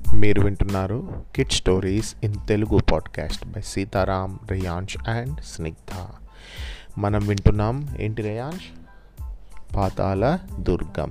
మీరు వింటున్నారు kid stories in Telugu podcast by Sitaram Riyansh and Snigdha మనం వింటున్నాం ఏంటి రియాన్ష్ పాతాల దుర్గం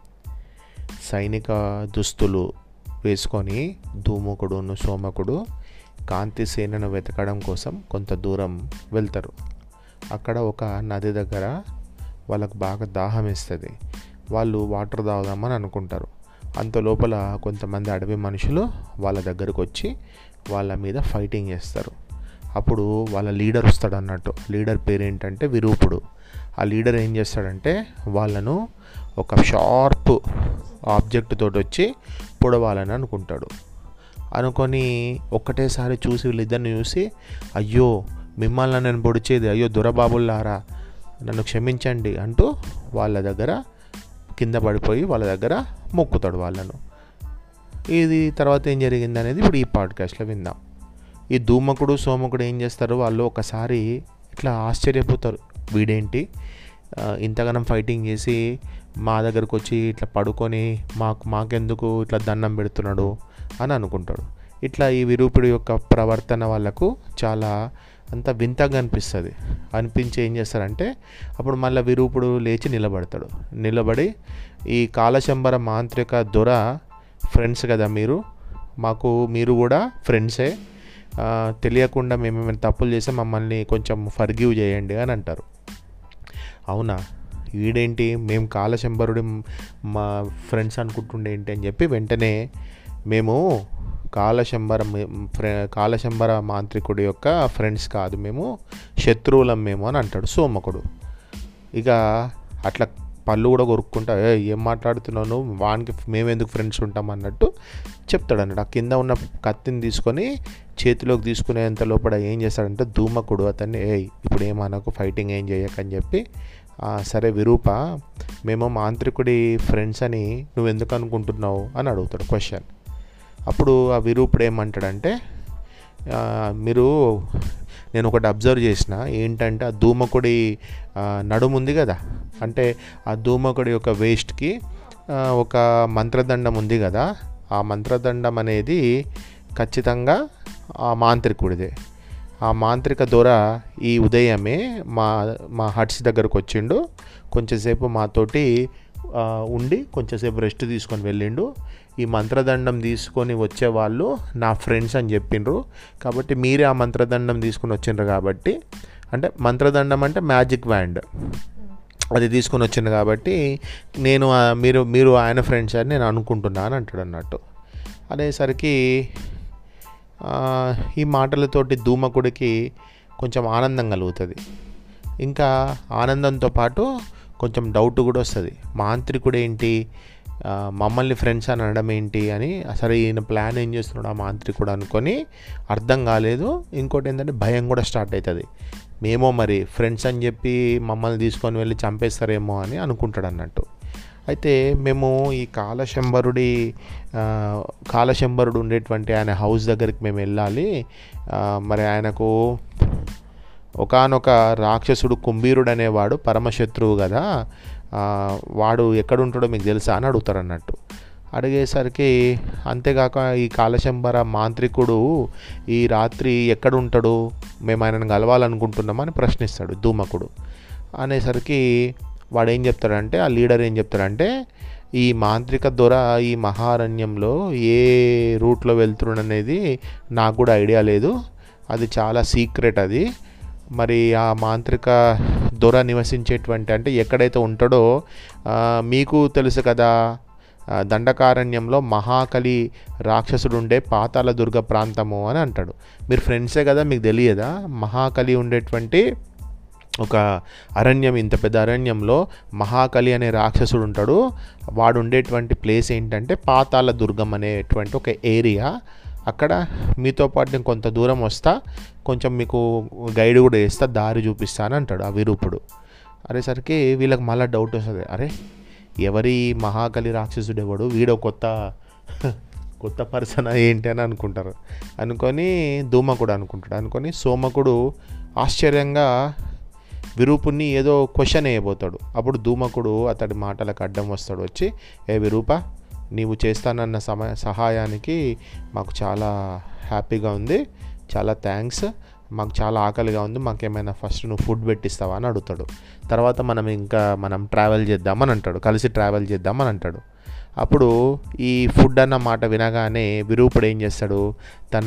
సైనిక దుస్తులు వేసుకొని ధూముకుడును సోమకుడు కాంతి సేనను వెతకడం కోసం కొంత దూరం వెళ్తారు అక్కడ ఒక నది దగ్గర వాళ్ళకు బాగా దాహం వేస్తుంది వాళ్ళు వాటర్ తాగుదామని అనుకుంటారు అంత లోపల కొంతమంది అడవి మనుషులు వాళ్ళ దగ్గరకు వచ్చి వాళ్ళ మీద ఫైటింగ్ చేస్తారు అప్పుడు వాళ్ళ లీడర్ వస్తాడు అన్నట్టు లీడర్ పేరు ఏంటంటే విరూపుడు ఆ లీడర్ ఏం చేస్తాడంటే వాళ్ళను ఒక షార్ప్ ఆబ్జెక్ట్ తోటి వచ్చి పొడవాలని అనుకుంటాడు అనుకొని ఒక్కటేసారి చూసి వీళ్ళిద్దరిని చూసి అయ్యో మిమ్మల్ని నేను పొడిచేది అయ్యో దొరబాబుల్లారా నన్ను క్షమించండి అంటూ వాళ్ళ దగ్గర కింద పడిపోయి వాళ్ళ దగ్గర మొక్కుతాడు వాళ్ళను ఇది తర్వాత ఏం జరిగింది అనేది ఇప్పుడు ఈ పాడ్కాస్ట్లో విందాం ఈ ధూమకుడు సోమకుడు ఏం చేస్తారు వాళ్ళు ఒకసారి ఇట్లా ఆశ్చర్యపోతారు వీడేంటి ఆ, ఇంతగానం ఫైటింగ్ చేసి మా దగ్గరకు వచ్చి ఇట్లా పడుకొని మాకు మాకెందుకు ఇట్లా దండం పెడుతున్నాడు అని అనుకుంటాడు ఇట్లా ఈ విరూపుడి యొక్క ప్రవర్తన వాళ్ళకు చాలా అంత వింతగా అనిపిస్తుంది అనిపించి ఏం చేస్తారంటే అప్పుడు మళ్ళీ విరూపుడు లేచి నిలబడతాడు నిలబడి ఈ కాలశంబర మాంత్రిక దొర ఫ్రెండ్స్ కదా మీరు మాకు మీరు కూడా ఫ్రెండ్సే ఆ, తెలియకుండా మేము ఏమైనా తప్పులు చేస్తే మమ్మల్ని కొంచెం ఫర్గివ్ చేయండి అని అంటారు అవునా వీడేంటి మేము కాలశంబరుడి మా ఫ్రెండ్స్ అనుకుంటుండే ఏంటి అని చెప్పి వెంటనే మేము కాలశంబర ఫ్రె- కాలశంబర మాంత్రికుడి యొక్క ఫ్రెండ్స్ కాదు మేము శత్రువులం మేము అని అంటాడు సోమకుడు ఇక అట్లా పళ్ళు కూడా కొరుక్కుంటా "ఏ, ఏం మాట్లాడుతున్నావు నువ్వు వానికి మేమెందుకు ఫ్రెండ్స్ ఉంటాం అన్నట్టు చెప్తాడు అన్నట్టు ఆ కింద ఉన్న కత్తిని తీసుకొని చేతిలోకి తీసుకునేంత లోపల ఏం చేస్తాడంటే ధూమకుడు అతన్ని ఏ ఇప్పుడు ఏమనకు ఫైటింగ్ ఏం చేయకని చెప్పి "ఆ, సరే విరూప మేము మాంత్రికుడి ఫ్రెండ్స్ అని నువ్వు ఎందుకు అనుకుంటున్నావు అని అడుగుతాడు క్వశ్చన్ అప్పుడు ఆ విరూపుడు ఏమంటాడంటే "ఆ, మీరు నేను ఒకటి అబ్జర్వ్ చేసిన ఏంటంటే ఆ ధూమకుడి ఆ, నడుము ఉంది కదా అంటే ఆ ధూమకుడి యొక్క వేస్ట్కి ఆ, ఒక మంత్రదండం ఉంది కదా ఆ మంత్రదండం అనేది ఖచ్చితంగా ఆ మాంత్రికుడిదే ఆ మాంత్రిక దొర ఈ ఉదయమే మా మా హట్స్ దగ్గరకు వచ్చిండు కొంచెంసేపు మాతోటి ఆ, ఉండి కొంచెంసేపు రెస్ట్ తీసుకొని వెళ్ళిండు ఈ మంత్రదండం తీసుకొని వచ్చే వాళ్ళు నా ఫ్రెండ్స్ అని చెప్పిండ్రు కాబట్టి మీరే ఆ మంత్రదండం తీసుకొని వచ్చిండ్రు కాబట్టి అంటే మంత్రదండం అంటే మ్యాజిక్ వ్యాండ్ అది తీసుకొని వచ్చింది కాబట్టి నేను ఆ, మీరు మీరు ఆయన ఫ్రెండ్స్ అని నేను అనుకుంటున్నాను అంటాడు అన్నట్టు అనేసరికి ఆ, ఈ మాటలతోటి ధూమకుడికి కొంచెం ఆనందం కలుగుతుంది ఇంకా ఆనందంతో పాటు కొంచెం డౌట్ కూడా వస్తుంది మాంత్రికుడు ఏంటి ఆ, మమ్మల్ని ఫ్రెండ్స్ అని అనడం ఏంటి అని అసలు ఈయన ప్లాన్ ఏం చేస్తున్నాడు ఆ మాంత్రికుడు అనుకొని అర్థం కాలేదు ఇంకోటి ఏంటంటే భయం కూడా స్టార్ట్ అవుతుంది మేమో మరి ఫ్రెండ్స్ అని చెప్పి మమ్మల్ని తీసుకొని వెళ్ళి చంపేస్తారేమో అని అనుకుంటాడు అన్నట్టు అయితే మేము ఈ కాలశంబరుడి ఆ, కాలశంబరుడు ఉండేటువంటి ఆయన హౌస్ దగ్గరికి మేము వెళ్ళాలి ఆ, మరి ఆయనకు ఒకానొక రాక్షసుడు కుంభీరుడు అనేవాడు పరమశత్రువు కదా ఆ, వాడు ఎక్కడుంటాడో మీకు తెలుసా అని అడుగుతారు అన్నట్టు అడిగేసరికి అంతేకాక ఈ కాలశంబర మాంత్రికుడు ఈ రాత్రి ఎక్కడ ఉంటాడు మేము ఆయనను కలవాలనుకుంటున్నామని ప్రశ్నిస్తాడు ధూమకుడు అనేసరికి వాడు ఏం చెప్తాడంటే ఆ లీడర్ ఏం చెప్తాడంటే ఈ మాంత్రిక దొర ఈ మహారణ్యంలో ఏ రూట్లో వెళ్తున్నాడనేది నాకు కూడా ఐడియా లేదు అది చాలా సీక్రెట్ అది మరి ఆ మాంత్రిక దొర నివసించేటువంటి అంటే ఎక్కడైతే ఉంటాడో ఆ, మీకు తెలుసు కదా ఆ, దండకారణ్యంలో మహాకలి రాక్షసుడు ఉండే పాతాల దుర్గ ప్రాంతము అని అంటాడు మీరు ఫ్రెండ్సే కదా మీకు తెలియదా మహాకలి ఉండేటువంటి ఒక అరణ్యం ఇంత పెద్ద అరణ్యంలో మహాకలి అనే రాక్షసుడు ఉంటాడు వాడు ఉండేటువంటి ప్లేస్ ఏంటంటే పాతాల దుర్గం అనేటువంటి ఒక ఏరియా అక్కడ మీతో పాటు నేను కొంత దూరం వస్తా కొంచెం మీకు గైడ్ కూడా చేస్తా దారి చూపిస్తాను అంటాడు ఆ విరూపుడు అనేసరికి వీళ్ళకి మళ్ళీ డౌట్ వస్తుంది అరే ఎవరి మహాకలి రాక్షసుడు ఎవడు వీడో కొత్త కొత్త పర్సన్ ఏంటి అని అనుకుంటారు అనుకొని ధూమకుడు అనుకుంటాడు అనుకొని సోమకుడు ఆశ్చర్యంగా విరూపుని ఏదో క్వశ్చన్ వేయబోతాడు అప్పుడు ధూమకుడు అతడి మాటలకు అడ్డం వస్తాడు వచ్చి ఏ విరూప నీవు చేస్తానన్న సమయ సహాయానికి మాకు చాలా హ్యాపీగా ఉంది చాలా థ్యాంక్స్ మాకు చాలా ఆకలిగా ఉంది మాకేమైనా ఫస్ట్ నువ్వు ఫుడ్ పెట్టిస్తావా అని అడుగుతాడు తర్వాత మనం ఇంకా మనం ట్రావెల్ చేద్దామని అంటాడు కలిసి ట్రావెల్ చేద్దామని అంటాడు అప్పుడు ఈ ఫుడ్ అన్న మాట వినగానే విరూపుడు ఏం చేస్తాడు తన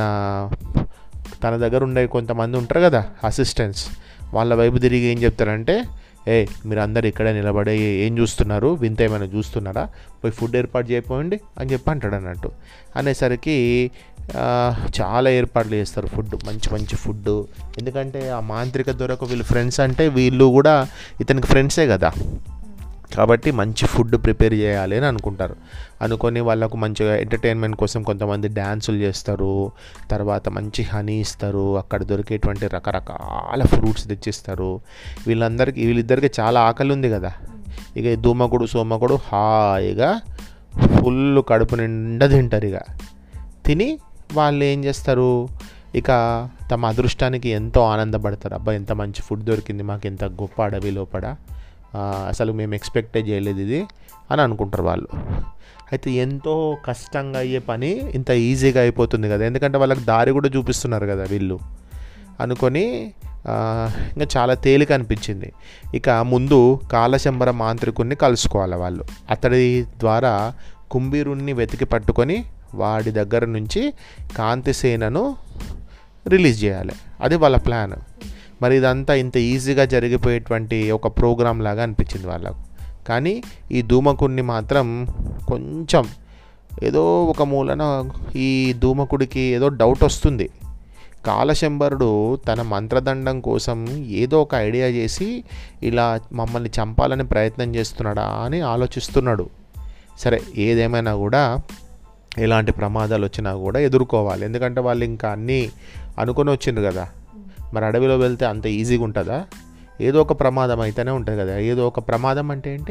తన దగ్గర ఉండే కొంతమంది ఉంటారు కదా అసిస్టెంట్స్ వాళ్ళ వైపు తిరిగి ఏం చెప్తారంటే ఏ మీరు అందరు ఇక్కడే నిలబడి ఏం చూస్తున్నారు వింత ఏమైనా చూస్తున్నారా పోయి ఫుడ్ ఏర్పాటు చేయకపోండి అని చెప్పి అంటాడు అన్నట్టు అనేసరికి ఆ, చాలా ఏర్పాట్లు చేస్తారు ఫుడ్ మంచి మంచి ఫుడ్ ఎందుకంటే ఆ మాంత్రిక దొరకు వీళ్ళు ఫ్రెండ్స్ అంటే వీళ్ళు కూడా ఇతనికి ఫ్రెండ్సే కదా కాబట్టి మంచి ఫుడ్ ప్రిపేర్ చేయాలి అని అనుకుంటారు అనుకొని వాళ్ళకు మంచిగా ఎంటర్టైన్మెంట్ కోసం కొంతమంది డ్యాన్సులు చేస్తారు తర్వాత మంచి హనీ ఇస్తారు అక్కడ దొరికేటువంటి రకరకాల ఫ్రూట్స్ తెచ్చిస్తారు వీళ్ళందరికీ వీళ్ళిద్దరికి చాలా ఆకలి ఉంది కదా ఇక ఈ దూమకుడు సోమకుడు హాయిగా ఫుల్ కడుపు నిండా తింటారు ఇక తిని వాళ్ళు ఏం చేస్తారు ఇక తమ అదృష్టానికి ఎంతో ఆనందపడతారు అబ్బా ఎంత మంచి ఫుడ్ దొరికింది మాకు ఎంత గొప్ప అడవి లోపల ఆ, అసలు మేము ఎక్స్పెక్టే చేయలేదు ఇది అని అనుకుంటారు వాళ్ళు అయితే ఎంతో కష్టంగా అయ్యే పని ఇంత ఈజీగా అయిపోతుంది కదా ఎందుకంటే వాళ్ళకి దారి కూడా చూపిస్తున్నారు కదా వీళ్ళు అనుకొని ఆ, ఇంకా చాలా తేలిక అనిపించింది ఇక ముందు కాలశంబర మాంత్రికుణ్ణి కలుసుకోవాలి వాళ్ళు అతడి ద్వారా కుంభీరుణ్ణి వెతికి పట్టుకొని వాడి దగ్గర నుంచి కాంతిసేనను రిలీజ్ చేయాలి అది వాళ్ళ ప్లాన్ మరి ఇదంతా ఇంత ఈజీగా జరిగిపోయేటువంటి ఒక ప్రోగ్రామ్ లాగా అనిపించింది వాళ్ళకు కానీ ఈ ధూమకుడిని మాత్రం కొంచెం ఏదో ఒక మూలన ఈ ధూమకుడికి ఏదో డౌట్ వస్తుంది కాలశంబరుడు తన మంత్రదండం కోసం ఏదో ఒక ఐడియా చేసి ఇలా మమ్మల్ని చంపాలని ప్రయత్నం చేస్తున్నాడా అని ఆలోచిస్తున్నాడు సరే ఏదేమైనా కూడా ఎలాంటి ప్రమాదాలు వచ్చినా కూడా ఎదుర్కోవాలి ఎందుకంటే వాళ్ళు ఇంకా అన్నీ అనుకొని వచ్చిండ్రు కదా మరి అడవిలో వెళ్తే అంత ఈజీగా ఉంటుందా ఏదో ఒక ప్రమాదం అయితేనే ఉంటుంది కదా ఏదో ఒక ప్రమాదం అంటే ఏంటి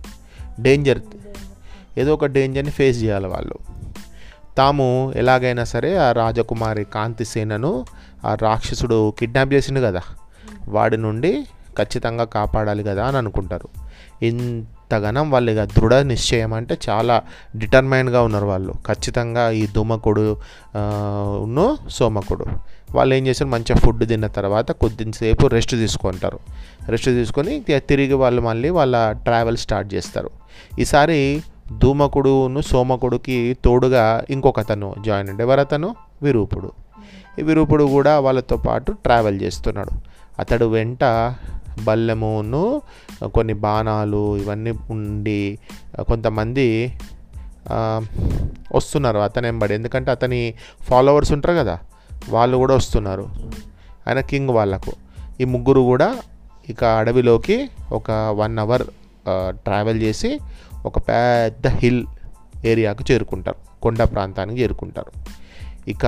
డేంజర్ ఏదో ఒక డేంజర్ని ఫేస్ చేయాలి వాళ్ళు తాము ఎలాగైనా సరే ఆ రాజకుమారి కాంతిసేనను ఆ రాక్షసుడు కిడ్నాప్ చేసిండు కదా వాడి నుండి ఖచ్చితంగా కాపాడాలి కదా అని అనుకుంటారు ఇంతగానం వాళ్ళు ఇక దృఢ నిశ్చయం అంటే చాలా డిటర్మైన్గా ఉన్నారు వాళ్ళు ఖచ్చితంగా ఈ దుమకుడు ఆ, ఉన్ను సోమకుడు వాళ్ళు ఏం చేస్తారు మంచిగా ఫుడ్ తిన్న తర్వాత కొద్దిసేపు రెస్ట్ తీసుకుంటారు రెస్ట్ తీసుకొని ఇక తిరిగి వాళ్ళు మళ్ళీ వాళ్ళ ట్రావెల్ స్టార్ట్ చేస్తారు ఈసారి ధూమకుడును సోమకుడికి తోడుగా ఇంకొక అతను జాయిన్ అండి ఎవరతను విరూపుడు ఈ విరూపుడు కూడా వాళ్ళతో పాటు ట్రావెల్ చేస్తున్నాడు అతడు వెంట బల్లెమును కొన్ని బాణాలు ఇవన్నీ ఉండి కొంతమంది ఆ, వస్తున్నారు అతను ఎంబడి ఎందుకంటే అతని ఫాలోవర్స్ ఉంటారు కదా వాళ్ళు కూడా వస్తున్నారు ఆయన కింగ్ వాళ్ళకు ఈ ముగ్గురు కూడా ఇక అడవిలోకి ఒక వన్ అవర్ ట్రావెల్ చేసి ఒక పెద్ద హిల్ ఏరియాకు చేరుకుంటారు కొండ ప్రాంతానికి చేరుకుంటారు ఇక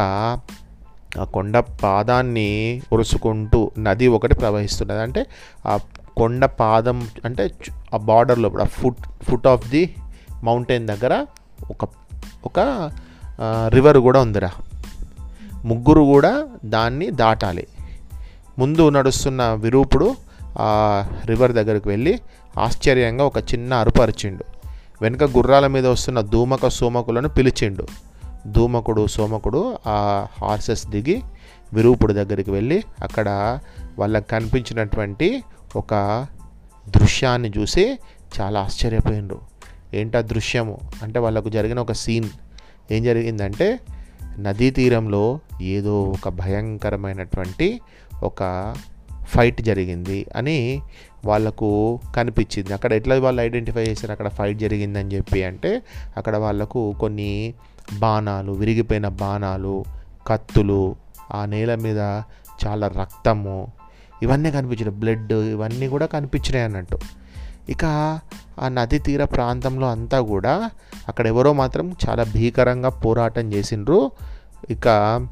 ఆ కొండ పాదాన్ని ఉరుసుకుంటూ నది ఒకటి ప్రవహిస్తున్నది అంటే ఆ కొండ పాదం అంటే చు- ఆ బార్డర్లో ఆ foot foot of the mountain దగ్గర ఒక ఒక రివర్ కూడా ఉందిరా ముగ్గురు కూడా దాన్ని దాటాలి ముందు నడుస్తున్న విరూపుడు ఆ రివర్ దగ్గరికి వెళ్ళి ఆశ్చర్యంగా ఒక చిన్న అరుపు అరిచిండు వెనుక గుర్రాల మీద వస్తున్న ధూమక సోమకులను పిలిచిండు ధూమకుడు సోమకుడు ఆ హార్సెస్ దిగి విరూపుడు దగ్గరికి వెళ్ళి అక్కడ వాళ్ళకి కనిపించినటువంటి ఒక దృశ్యాన్ని చూసి చాలా ఆశ్చర్యపోయిండ్రు ఏంటా దృశ్యము అంటే వాళ్ళకు జరిగిన ఒక సీన్ ఏం జరిగిందంటే నదీ తీరంలో ఏదో ఒక భయంకరమైనటువంటి ఒక ఫైట్ జరిగింది అని వాళ్ళకు కనిపించింది అక్కడ ఎట్లా వాళ్ళు ఐడెంటిఫై చేశారు అక్కడ ఫైట్ జరిగిందని చెప్పి అంటే అక్కడ వాళ్ళకు కొన్ని బాణాలు విరిగిపోయిన బాణాలు కత్తులు ఆ నేల మీద చాలా రక్తము ఇవన్నీ కనిపించినాయి బ్లడ్ ఇవన్నీ కూడా కనిపించినాయి అన్నట్టు ఇక ఆ నది తీర ప్రాంతంలో అంతా కూడా అక్కడ ఎవరో మాత్రం చాలా భీకరంగా పోరాటం చేసిండ్రు ఇక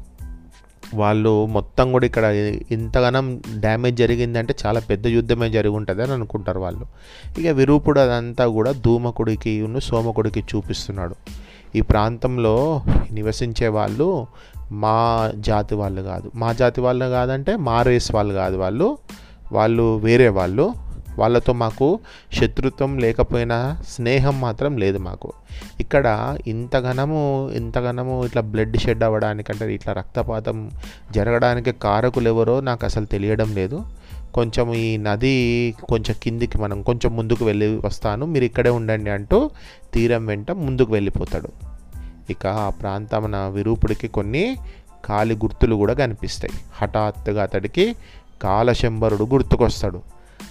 వాళ్ళు మొత్తం కూడా ఇక్కడ ఇంతగానం డ్యామేజ్ జరిగిందంటే చాలా పెద్ద యుద్ధమే జరిగి ఉంటుంది అని అనుకుంటారు వాళ్ళు ఇక విరూపుడు అదంతా కూడా ధూమకుడికి ఉన్ను సోమకుడికి చూపిస్తున్నాడు ఈ ప్రాంతంలో నివసించే వాళ్ళు మా జాతి వాళ్ళు కాదు మా జాతి వాళ్ళు కాదంటే మా రేస్ వాళ్ళు కాదు వాళ్ళు వాళ్ళు వేరే వాళ్ళు వాళ్ళతో మాకు శత్రుత్వం లేకపోయినా స్నేహం మాత్రం లేదు మాకు ఇక్కడ ఇంతగనము ఇంతగనము ఇట్లా బ్లడ్ షెడ్ అవ్వడానికంటే ఇట్లా రక్తపాతం జరగడానికి కారకులు ఎవరో నాకు అసలు తెలియడం లేదు కొంచెం ఈ నది కొంచెం కిందికి మనం కొంచెం ముందుకు వెళ్ళి వస్తాను మీరు ఇక్కడే ఉండండి అంటూ తీరం వెంట ముందుకు వెళ్ళిపోతాడు ఇక ఆ ప్రాంతమున విరూపుడికి కొన్ని కాలి గుర్తులు కూడా కనిపిస్తాయి హఠాత్తుగా అతడికి కాలశంబరుడు గుర్తుకొస్తాడు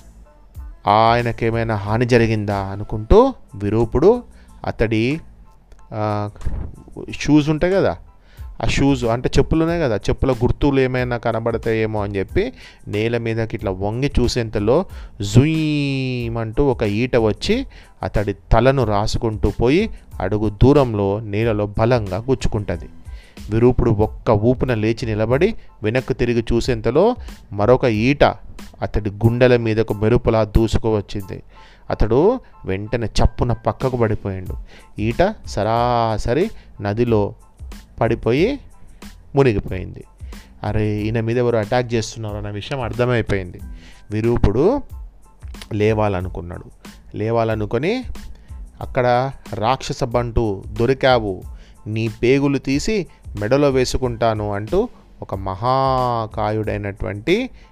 ఆయనకేమైనా హాని జరిగిందా అనుకుంటూ విరూపుడు అతడి ఆ, షూస్ ఉంటాయి కదా ఆ షూస్ అంటే చెప్పులు ఉన్నాయి కదా చెప్పుల గుర్తులు ఏమైనా కనబడతాయేమో అని చెప్పి నేల మీదకి ఇట్లా వంగి చూసేంతలో జుయమంటూ ఒక ఈట వచ్చి అతడి తలను రాసుకుంటూ పోయి అడుగు దూరంలో నేలలో బలంగా గుచ్చుకుంటుంది విరూపుడు ఒక్క ఊపున లేచి నిలబడి వెనక్కు తిరిగి చూసేంతలో మరొక ఈట అతడి గుండెల మీదకు మెరుపులా దూసుకువచ్చింది అతడు వెంటనే చప్పున పక్కకు పడిపోయాడు ఈట సరాసరి నదిలో పడిపోయి మునిగిపోయింది అరే ఈయన మీద ఎవరు అటాక్ చేస్తున్నారు అన్న విషయం అర్థమైపోయింది విరూపుడు లేవాలనుకున్నాడు లేవాలనుకొని అక్కడ రాక్షస బంటు దొరికావు నీ పేగులు తీసి మెడలో వేసుకుంటాను అంటూ ఒక మహాకాయుడైనటువంటి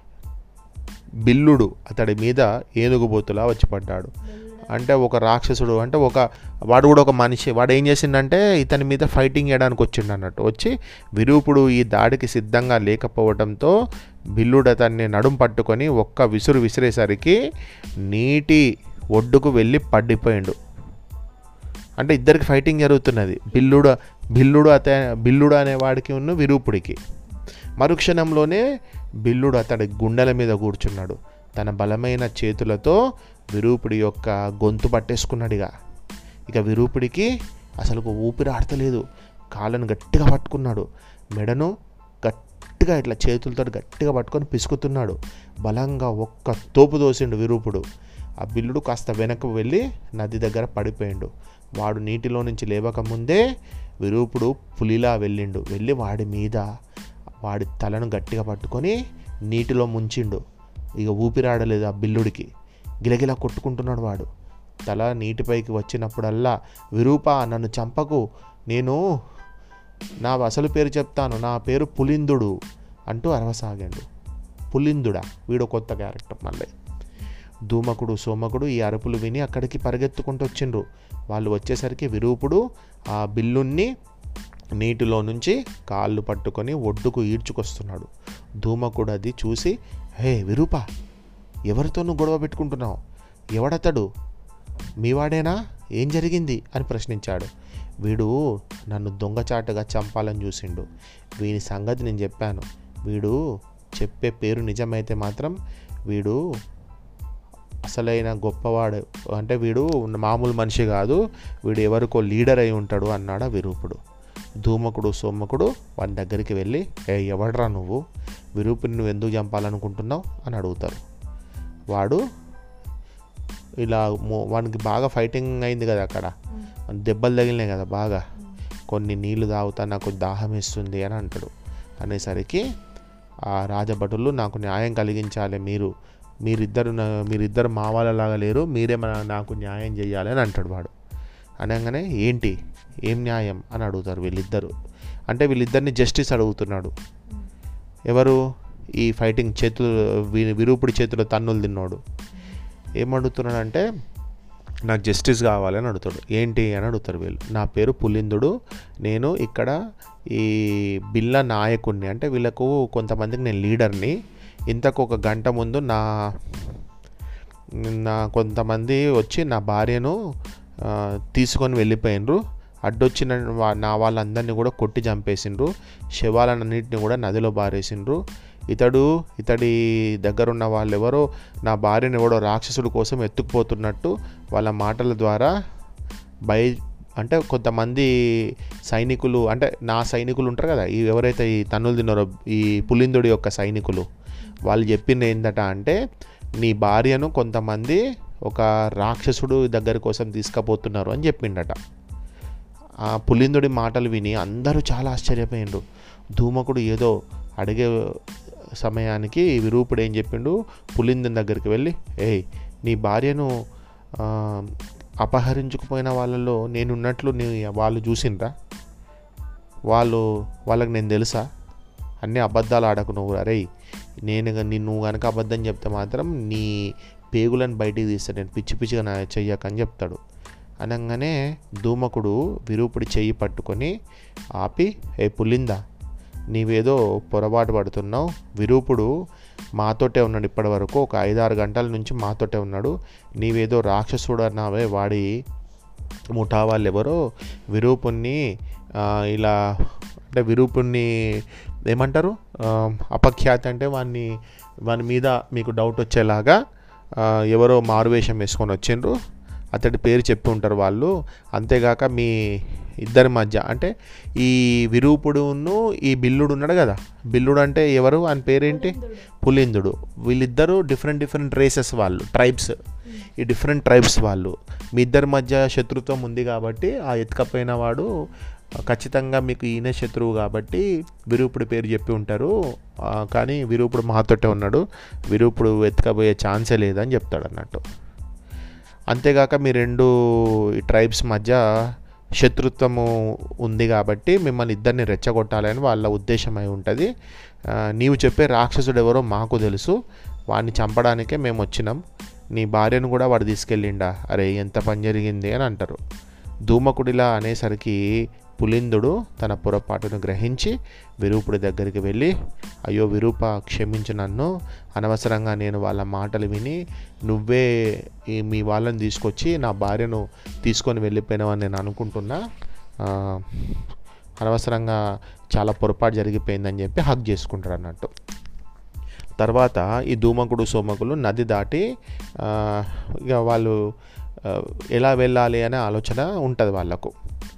బిల్లుడు అతడి మీద ఏనుగుబోతులా వచ్చి పడ్డాడు అంటే ఒక రాక్షసుడు అంటే ఒక వాడు కూడా ఒక మనిషి వాడు ఏం చేసిండంటే ఇతని మీద ఫైటింగ్ చేయడానికి వచ్చిండు అన్నట్టు వచ్చి విరూపుడు ఈ దాడికి సిద్ధంగా లేకపోవడంతో బిల్లుడు అతన్ని నడుం పట్టుకొని ఒక్క విసురు విసిరేసరికి నీటి ఒడ్డుకు వెళ్ళి పడిపోయిండు అంటే ఇద్దరికి ఫైటింగ్ జరుగుతున్నది బిల్లుడు బిల్లుడు అత బిల్లుడు అనేవాడికి ఉన్న విరూపుడికి మరుక్షణంలోనే బిల్లుడు అతడి గుండెల మీద కూర్చున్నాడు తన బలమైన చేతులతో విరూపుడి యొక్క గొంతు పట్టేసుకున్నాడు ఇక ఇక విరూపుడికి అసలు ఊపిరి ఆడతలేదు కాళ్ళను గట్టిగా పట్టుకున్నాడు మెడను గట్టిగా ఇట్లా చేతులతో గట్టిగా పట్టుకొని పిసుకుతున్నాడు బలంగా ఒక్క తోపు దోసిండు విరూపుడు ఆ బిల్లుడు కాస్త వెనక్కు వెళ్ళి నది దగ్గర పడిపోయిండు వాడు నీటిలో నుంచి లేవకముందే విరూపుడు పులిలా వెళ్ళిండు వెళ్ళి వాడి మీద వాడి తలను గట్టిగా పట్టుకొని నీటిలో ముంచిండు ఇక ఊపిరాడలేదు ఆ బిల్లుడికి గిలగిలా కొట్టుకుంటున్నాడు వాడు తల నీటిపైకి వచ్చినప్పుడల్లా విరూప నన్ను చంపకు నేను నా అసలు పేరు చెప్తాను నా పేరు పులిందుడు అంటూ అరవసాగాడు పులిందుడా వీడు కొత్త క్యారెక్టర్ మళ్ళీ ధూమకుడు సోమకుడు ఈ అరుపులు విని అక్కడికి పరిగెత్తుకుంటూ వచ్చిండ్రు వాళ్ళు వచ్చేసరికి విరూపుడు ఆ బిల్లుణ్ణి నీటిలో నుంచి కాళ్ళు పట్టుకొని ఒడ్డుకు ఈడ్చుకొస్తున్నాడు ధూమకుడు అది చూసి హే విరూప ఎవరితో నువ్వు గొడవ పెట్టుకుంటున్నావు ఎవడతడు మీవాడేనా ఏం జరిగింది అని ప్రశ్నించాడు వీడు నన్ను దొంగచాటుగా చంపాలని చూసిండు వీని సంగతి నేను చెప్పాను వీడు చెప్పే పేరు నిజమైతే మాత్రం వీడు అసలైన గొప్పవాడు అంటే వీడు మామూలు మనిషి కాదు వీడు ఎవరికో లీడర్ అయి ఉంటాడు అన్నాడు ఆ విరూపుడు ధూమకుడు సోమకుడు వాని దగ్గరికి వెళ్ళి ఏ ఎవడరా నువ్వు విరూపుని నువ్వు ఎందుకు చంపాలనుకుంటున్నావు అని అడుగుతారు వాడు ఇలా మో- వానికి బాగా ఫైటింగ్ అయింది కదా అక్కడ దెబ్బలు తగిలినాయి కదా బాగా కొన్ని నీళ్లు తాగుతా నాకు దాహం వేస్తుంది అని అంటాడు అనేసరికి ఆ రాజభటులు నాకు న్యాయం కలిగించాలి మీరు మీరిద్దరు నా- మీరిద్దరు మా వాళ్ళలాగా లేరు మీరే మన నాకు న్యాయం చేయాలి అని అంటాడు వాడు అనగానే ఏంటి ఏం న్యాయం అని అడుగుతారు వీళ్ళిద్దరు అంటే వీళ్ళిద్దరిని జస్టిస్ అడుగుతున్నాడు ఎవరు ఈ ఫైటింగ్ చేతులు వీ- విరూపుడి చేతిలో తన్నులు తిన్నాడు ఏమడుగుతున్నాడంటే నాకు జస్టిస్ కావాలని అడుగుతాడు ఏంటి అని అడుగుతారు వీళ్ళు నా పేరు పులిందుడు నేను ఇక్కడ ఈ బిల్ల నాయకుడిని అంటే వీళ్ళకు కొంతమందికి నేను లీడర్ని ఇంతకు ఒక గంట ముందు నా నా కొంతమంది వచ్చి నా భార్యను ఆ, తీసుకొని వెళ్ళిపోయినరు అడ్డొచ్చిన వా- నా వాళ్ళందరినీ కూడా కొట్టి చంపేసిండ్రు శవాలన్నింటినీ కూడా నదిలో బారేసిండ్రు ఇతడు ఇతడి దగ్గర ఉన్న వాళ్ళు ఎవరో నా భార్యను ఎవడో రాక్షసుడు కోసం ఎత్తుకుపోతున్నట్టు వాళ్ళ మాటల ద్వారా బయ అంటే కొంతమంది సైనికులు అంటే నా సైనికులు ఉంటారు కదా ఈ ఎవరైతే ఈ తన్నులు తిన్నారో ఈ పులిందుడి యొక్క సైనికులు వాళ్ళు చెప్పింది ఏంటట అంటే నీ భార్యను కొంతమంది ఒక రాక్షసుడు దగ్గర కోసం తీసుకుపోతున్నారు అని చెప్పిండట ఆ పులిందుడి మాటలు విని అందరూ చాలా ఆశ్చర్యపోయిండ్రు ధూమకుడు ఏదో అడిగే సమయానికి విరూపుడు ఏం చెప్పిండు పులిందుని దగ్గరికి వెళ్ళి ఏయ్ నీ భార్యను ఆ, అపహరించుకుపోయిన వాళ్ళలో నేనున్నట్లు నీ వాళ్ళు చూసిండ్రా వాళ్ళు వాళ్ళకి నేను తెలుసా అన్నీ అబద్ధాలు ఆడకు నువ్వు అరే నేను గ- నీ- నువ్వు కనుక అబద్ధం చెప్తే మాత్రం నీ పేగులను బయటికి తీస్తా నేను పిచ్చి పిచ్చిగా నా చెయ్యకని చెప్తాడు అనగానే ధూమకుడు విరూపుడి చెయ్యి పట్టుకొని ఆపి ఏ పుల్లిందా నీవేదో పొరపాటు పడుతున్నావు విరూపుడు మాతోటే ఉన్నాడు ఇప్పటి వరకు ఒక ఐదారు గంటల నుంచి మాతోటే ఉన్నాడు నీవేదో రాక్షసుడు అన్నావే వాడి ముఠా వాళ్ళు ఎవరో విరూపుణ్ణి ఆ, ఇలా అంటే విరూపుణ్ణి ఏమంటారు ఆ, అపఖ్యాతి అంటే వాడిని వాని మీద మీకు డౌట్ వచ్చేలాగా ఆ, ఎవరో మారువేషం వేసుకొని వచ్చిండ్రు అతడి పేరు చెప్పి ఉంటారు వాళ్ళు అంతేగాక మీ ఇద్దరి మధ్య అంటే ఈ విరూపుడును ఈ బిల్లుడు ఉన్నాడు కదా బిల్లుడు అంటే ఎవరు ఆయన పేరేంటి పులిందుడు వీళ్ళిద్దరూ డిఫరెంట్ డిఫరెంట్ రేసెస్ వాళ్ళు ట్రైబ్స్ ఈ డిఫరెంట్ ట్రైబ్స్ వాళ్ళు మీ ఇద్దరి మధ్య శత్రుత్వం ఉంది కాబట్టి ఆ ఎత్తుకపోయిన వాడు ఖచ్చితంగా మీకు ఈయన శత్రువు కాబట్టి విరూపుడు పేరు చెప్పి ఉంటారు ఆ, కానీ విరూపుడు మాతోటే ఉన్నాడు విరూపుడు ఎత్తుకపోయే ఛాన్సే లేదని చెప్తాడు అన్నట్టు అంతేగాక మీ రెండు ఈ ట్రైబ్స్ మధ్య శత్రుత్వము ఉంది కాబట్టి మిమ్మల్ని ఇద్దరిని రెచ్చగొట్టాలని వాళ్ళ ఉద్దేశం అయి ఉంటుంది ఆ, నీవు చెప్పే రాక్షసుడు ఎవరో మాకు తెలుసు వాడిని చంపడానికే మేము వచ్చినాం నీ భార్యను కూడా వాడు తీసుకెళ్ళిండా అరే ఎంత పని జరిగింది అని అంటారు ధూమకుడిలా అనేసరికి పులిందుడు తన పొరపాటును గ్రహించి విరూపుడి దగ్గరికి వెళ్ళి అయ్యో విరూప క్షమించు నన్ను అనవసరంగా నేను వాళ్ళ మాటలు విని నువ్వే ఈ మీ వాళ్ళని తీసుకొచ్చి నా భార్యను తీసుకొని వెళ్ళిపోయినావని నేను అనుకుంటున్నా ఆ, అనవసరంగా చాలా పొరపాటు జరిగిపోయిందని చెప్పి హక్ చేసుకుంటాడు అన్నట్టు తర్వాత ఈ ధూమకుడు సోమకులు నది దాటి ఆ, ఇక వాళ్ళు ఆ, ఎలా వెళ్ళాలి అనే ఆలోచన ఉంటుంది వాళ్ళకు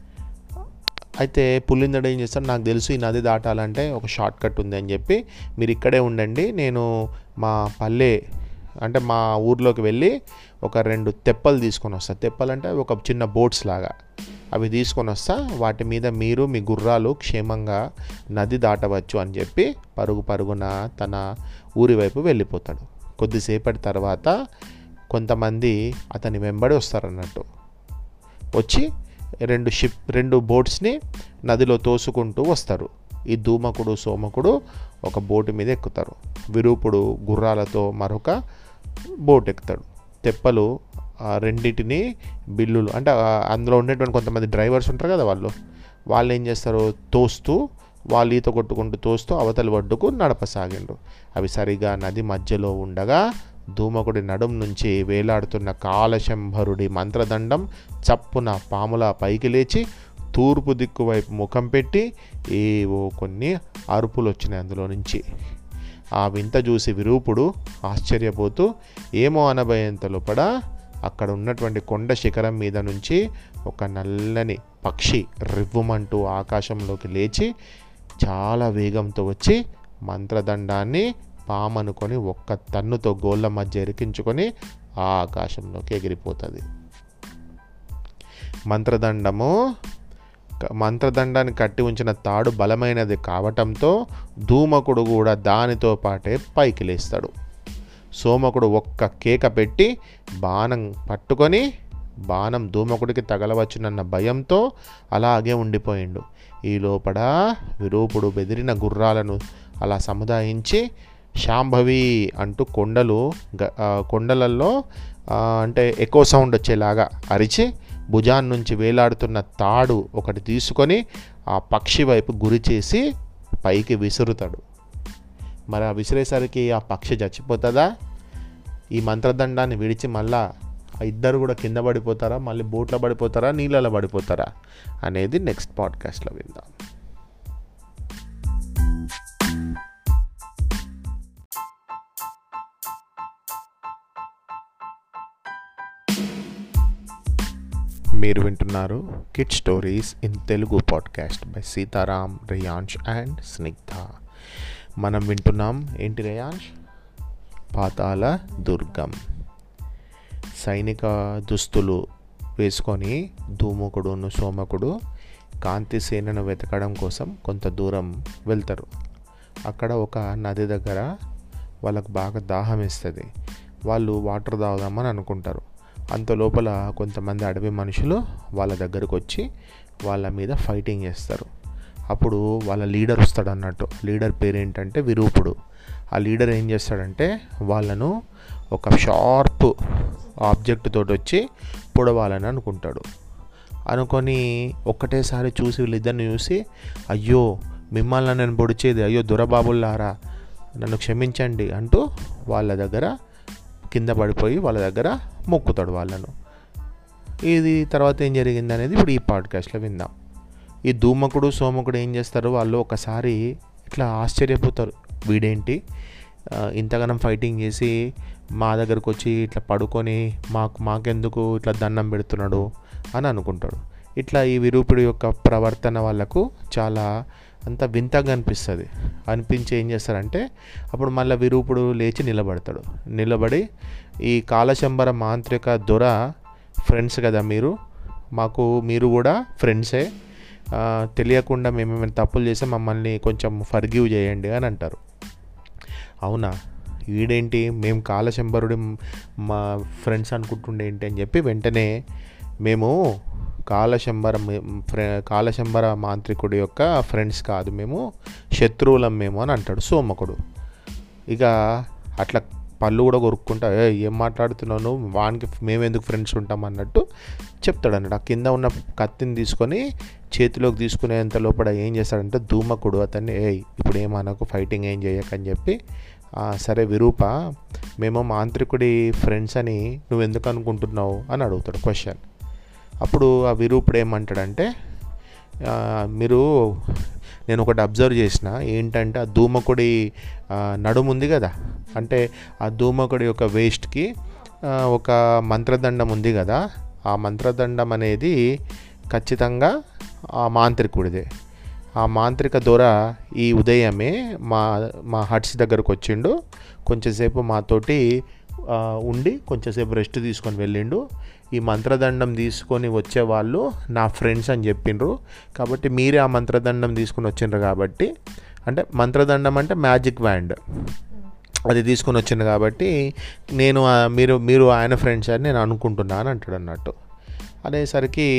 అయితే పుల్లిందడు ఏం చేస్తాడు నాకు తెలుసు ఈ నది దాటాలంటే ఒక షార్ట్ కట్ ఉంది అని చెప్పి మీరు ఇక్కడే ఉండండి నేను మా పల్లె అంటే మా ఊర్లోకి వెళ్ళి ఒక రెండు తెప్పలు తీసుకొని వస్తా తెప్పలు అంటే ఒక చిన్న బోట్స్ లాగా అవి తీసుకొని వస్తా వాటి మీద మీరు మీ గుర్రాలు క్షేమంగా నది దాటవచ్చు అని చెప్పి పరుగు పరుగున తన ఊరి వైపు వెళ్ళిపోతాడు కొద్దిసేపటి తర్వాత కొంతమంది అతని వెంబడి వస్తారన్నట్టు వచ్చి రెండు షిప్ రెండు బోట్స్ని నదిలో తోసుకుంటూ వస్తారు ఈ ధూమకుడు సోమకుడు ఒక బోటు మీద ఎక్కుతారు విరూపుడు గుర్రాలతో మరొక బోట్ ఎక్కుతాడు తెప్పలు ఆ రెండింటిని బిల్లులు అంటే ఆ అందులో ఉండేటువంటి కొంతమంది డ్రైవర్స్ ఉంటారు కదా వాళ్ళు వాళ్ళు ఏం చేస్తారు తోస్తూ వాళ్ళు ఈత కొట్టుకుంటూ తోస్తూ అవతలి ఒడ్డుకు నడపసాగిండ్రు అవి సరిగా నది మధ్యలో ఉండగా ధూమకుడి నడుం నుంచి వేలాడుతున్న కాలశంభరుడి మంత్రదండం చప్పున పాముల పైకి లేచి తూర్పు దిక్కు వైపు ముఖం పెట్టి ఏవో కొన్ని అరుపులు వచ్చినాయి అందులో నుంచి ఆ వింత చూసి విరూపుడు ఆశ్చర్యపోతూ ఏమో అనబోయేంత లోపల అక్కడ ఉన్నటువంటి కొండ శిఖరం మీద నుంచి ఒక నల్లని పక్షి రివ్వుమంటూ ఆకాశంలోకి లేచి చాలా వేగంతో వచ్చి మంత్రదండాన్ని పామనుకొని ఒక్క తన్నుతో గోళ్ళ మధ్య ఎరికించుకొని ఆ ఆకాశంలోకి ఎగిరిపోతుంది మంత్రదండము క- మంత్రదండాన్ని కట్టి ఉంచిన తాడు బలమైనది కావటంతో ధూమకుడు కూడా దానితో పాటే పైకి లేస్తాడు సోమకుడు ఒక్క కేక పెట్టి బాణం పట్టుకొని బాణం ధూమకుడికి తగలవచ్చునన్న భయంతో అలాగే ఉండిపోయిండు ఈ లోపల విరూపుడు బెదిరిన గుర్రాలను అలా సముదాయించి శాంభవి అంటూ కొండలు గ- ఆ, కొండలలో ఆ, అంటే ఎక్కువ సౌండ్ వచ్చేలాగా అరిచి భుజాన్ నుంచి వేలాడుతున్న తాడు ఒకటి తీసుకొని ఆ పక్షి వైపు గురి చేసి పైకి విసురుతాడు మరి ఆ విసిరేసరికి ఆ పక్షి చచ్చిపోతుందా ఈ మంత్రదండాన్ని విడిచి మళ్ళా ఆ ఇద్దరు కూడా కింద పడిపోతారా మళ్ళీ బోట్లో పడిపోతారా నీళ్ళలో పడిపోతారా అనేది నెక్స్ట్ పాడ్కాస్ట్లో విందాం మీరు వింటున్నారు kid stories in Telugu podcast by Sitaram Riyansh and Snigdha మనం వింటున్నాం ఏంటి రియాన్ష్ పాతాల దుర్గం సైనిక దుస్తులు వేసుకొని ధూముకుడును సోమకుడు కాంతిసేనను వెతకడం కోసం కొంత దూరం వెళ్తారు అక్కడ ఒక నది దగ్గర వాళ్ళకు బాగా దాహం వేస్తుంది వాళ్ళు వాటర్ తాగుదామని అనుకుంటారు అంత లోపల కొంతమంది అడవి మనుషులు వాళ్ళ దగ్గరకు వచ్చి వాళ్ళ మీద ఫైటింగ్ చేస్తారు అప్పుడు వాళ్ళ లీడర్ వస్తాడు అన్నట్టు లీడర్ పేరు ఏంటంటే విరూపుడు ఆ లీడర్ ఏం చేస్తాడంటే వాళ్ళను ఒక షార్ప్ ఆబ్జెక్ట్ తోటి వచ్చి పొడవాలని అనుకుంటాడు అనుకొని ఒక్కటేసారి చూసి వీళ్ళిద్దరిని చూసి అయ్యో మిమ్మల్ని నేను పొడిచేది అయ్యో దొరబాబుల్లారా నన్ను క్షమించండి అంటూ వాళ్ళ దగ్గర కింద పడిపోయి వాళ్ళ దగ్గర మొక్కుతాడు వాళ్ళను ఇది తర్వాత ఏం జరిగింది అనేది ఇప్పుడు ఈ పాడ్కాస్ట్లో విందాం ఈ ధూమకుడు సోమకుడు ఏం చేస్తారు వాళ్ళు ఒకసారి ఇట్లా ఆశ్చర్యపోతారు వీడేంటి ఆ, ఇంతగానం ఫైటింగ్ చేసి మా దగ్గరకు వచ్చి ఇట్లా పడుకొని మాకు మాకెందుకు ఇట్లా దండం పెడుతున్నాడు అని అనుకుంటాడు ఇట్లా ఈ విరూపుడి యొక్క ప్రవర్తన వాళ్ళకు చాలా అంత వింతగా అనిపిస్తుంది అనిపించి ఏం చేస్తారంటే అప్పుడు మళ్ళీ విరూపుడు లేచి నిలబడతాడు నిలబడి ఈ కాలశంబర మాంత్రిక దొర ఫ్రెండ్స్ కదా మీరు మాకు మీరు కూడా ఫ్రెండ్సే ఆ, తెలియకుండా మేము ఏమైనా తప్పులు చేస్తే మమ్మల్ని కొంచెం ఫర్గివ్ చేయండి అని అంటారు అవునా వీడేంటి మేము కాలశంబరుడి మా ఫ్రెండ్స్ అనుకుంటుండే ఏంటి అని చెప్పి వెంటనే మేము కాలశంబర ఫ్రె కాలశంబర మాంత్రికుడి యొక్క ఫ్రెండ్స్ కాదు మేము శత్రువులం మేము అని అంటాడు సోమకుడు ఇక అట్లా పళ్ళు కూడా కొరుక్కుంటా "ఏయ్, ఏం మాట్లాడుతున్నావు నువ్వు? వానికి మేమెందుకు ఫ్రెండ్స్ ఉంటాం అన్నట్టు చెప్తాడు అన్నట్టు ఆ కింద ఉన్న కత్తిని తీసుకొని చేతిలోకి తీసుకునేంత లోపల ఏం చేస్తాడంటే ధూమకుడు అతన్ని ఏయ్ ఇప్పుడు ఏమనకు ఫైటింగ్ ఏం చేయకని చెప్పి "ఆ, సరే విరూప మేము మాంత్రికుడి ఫ్రెండ్స్ అని నువ్వు ఎందుకు అనుకుంటున్నావు అని అడుగుతాడు క్వశ్చన్ అప్పుడు ఆ విరూపుడు ఏమంటాడంటే "ఆ, మీరు నేను ఒకటి అబ్జర్వ్ చేసిన ఏంటంటే ఆ ధూమకుడి ఆ, నడుము ఉంది కదా అంటే ఆ ధూమకుడి యొక్క వేస్ట్కి ఒక మంత్రదండం ఉంది కదా ఆ మంత్రదండం అనేది ఖచ్చితంగా ఆ మాంత్రికుడిదే ఆ మాంత్రిక దొర ఈ ఉదయమే మా మా హట్స్ దగ్గరకు వచ్చిండు కొంచెంసేపు మాతోటి ఆ, ఉండి కొంచెంసేపు రెస్ట్ తీసుకొని వెళ్ళిండు ఈ మంత్రదండం తీసుకొని వచ్చే వాళ్ళు నా ఫ్రెండ్స్ అని చెప్పిండ్రు కాబట్టి మీరే ఆ మంత్రదండం తీసుకొని వచ్చిండ్రు కాబట్టి అంటే మంత్రదండం అంటే మ్యాజిక్ వ్యాండ్ అది తీసుకొని వచ్చింది కాబట్టి నేను ఆ, మీరు మీరు ఆయన ఫ్రెండ్స్ అని నేను అనుకుంటున్నాను అంటాడు అన్నట్టు అనేసరికి